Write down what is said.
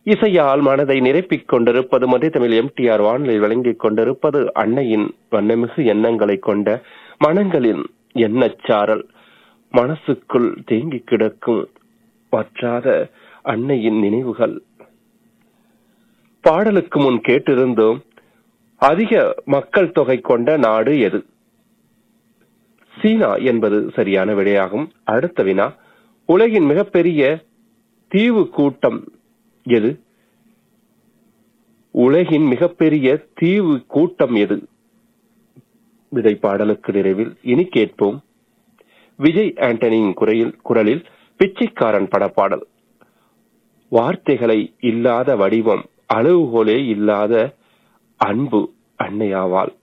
இசையால் மனதை நிரப்பிக் கொண்டிருப்பது மத்திய தமிழ் எம்டிஆர் வானிலை வழங்கிக் கொண்டிருப்பது அன்னையின் வண்ணமிகு எண்ணங்களை கொண்ட மனங்களின் எண்ணச்சாரல் மனசுக்குள் தேங்கி கிடக்கும் வற்றாத அன்னையின் நினைவுகள் பாடலுக்கு முன் கேட்டிருந்தோம் அதிக மக்கள் தொகை கொண்ட நாடு எது சீனா என்பது சரியான விடையாகும் அடுத்த வினா உலகின் மிகப்பெரிய தீவு கூட்டம் எது உலகின் மிகப்பெரிய தீவு கூட்டம் எது விடை பாடலுக்கு நிறைவில் இனி கேட்போம் விஜய் ஆண்டனியின் குரலில் குரலில் பிச்சைக்காரன் படப்பாடல் வார்த்தைகளை இல்லாத வடிவம் அளவுகோலே இல்லாத அன்பு அன்னையாவாள்